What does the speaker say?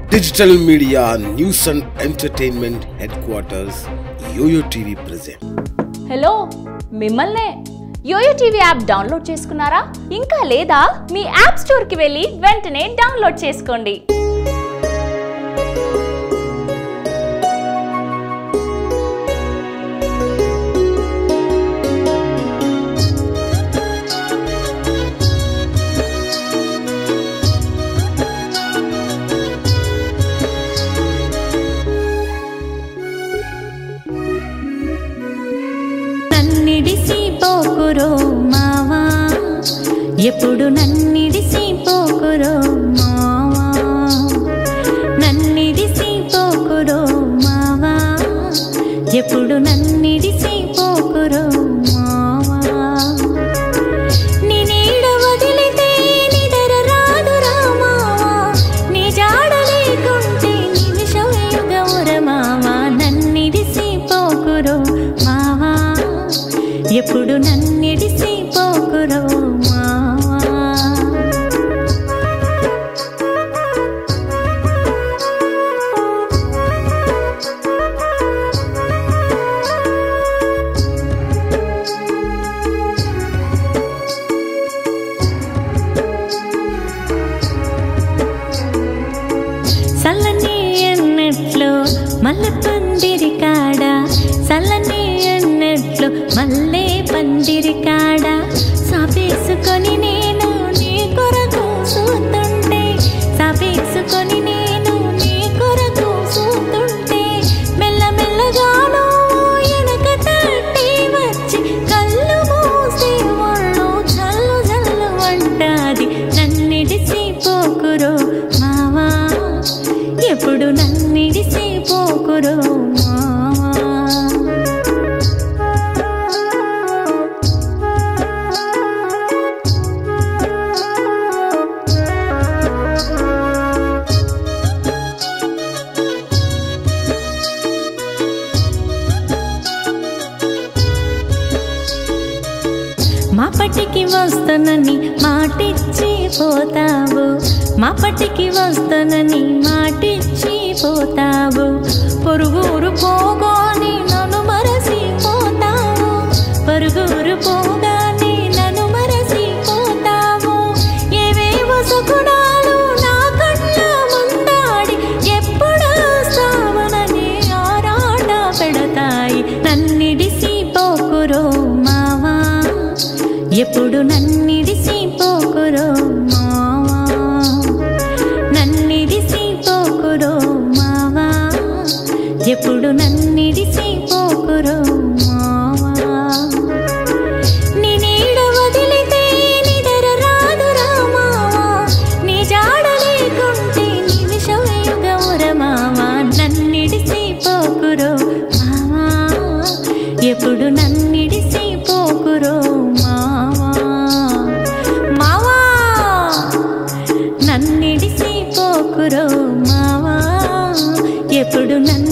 Digital media, news and entertainment headquarters, Yoyo TV present. Hello మిమ్మల్నే Yoyo TV app download చేసుకున్నారా ఇంకా లేదా మీ app స్టోర్కి వెళ్ళి వెంటనే డౌన్లోడ్ చేసుకోండి నన్నిడిసి పోకురో మావా ఎప్పుడు నన్నిడిసి పోకురో మావా నన్నిడిసి పోకురో మావా ఎప్పుడు నన్నిడిసి పోకురో మావా నీ నీడ వదిలితే నిదర రాదు రామావా నీ జాడ లేకుంటే నిమిషం యుగముర మావా నన్నిడిసి పోకురో మావా ఎప్పుడు నన్నిడిసి పోకురో మావా సల్లని అన్నట్లు మల్లె పందిరి కాడ సల్లని అన్నట్లు మల్లె పందిరి కాడ సాపేసుకొని నేను నీ కొరకు చూస్తుంటే సాపేసుకొని నేను నీ కొరకు చూస్తుంటే మెల్లమెల్లగాను వెనక తట్టి వచ్చి కళ్ళు మూసి ఒళ్ళు చల్లు చల్లు అంటాది నన్నిడిసి పోకురో మావా ఎప్పుడు నన్నిడిసి పోకురో మావా మా పట్టికి వస్తానని మాటిచ్చి పోతావు మా పట్టికి వస్తానని మాటిచ్చి పోతావు పొరుగురు పోగాని నన్ను మరసి పోతావు పొరుగురు పోగాని నన్ను మరసి పోతావు ఏవేవో సుగుణాలు నా కళ్ళ ముందాడి ఎప్పుడు సావనని ఆరాట పెడతాయి నన్నిడిసి పోకురో మావా ఎప్పుడు నన్నిడిసి పోకురో మావా నన్నిడిసి పోకురో మావా ఎప్పుడు నన్నిడిసి పోకురో మావా నీ నీడ వదిలితే నిదర రాదు రామావా నీ జాడ లేకుంటే నిమిషం యుగముర మావా నన్నిడిసి పోకురో మావా ఎప్పుడు నన్నిడిసి పోకురో మావా మావా నన్నిడిసి పోకురో మావా ఎప్పుడు నన్ను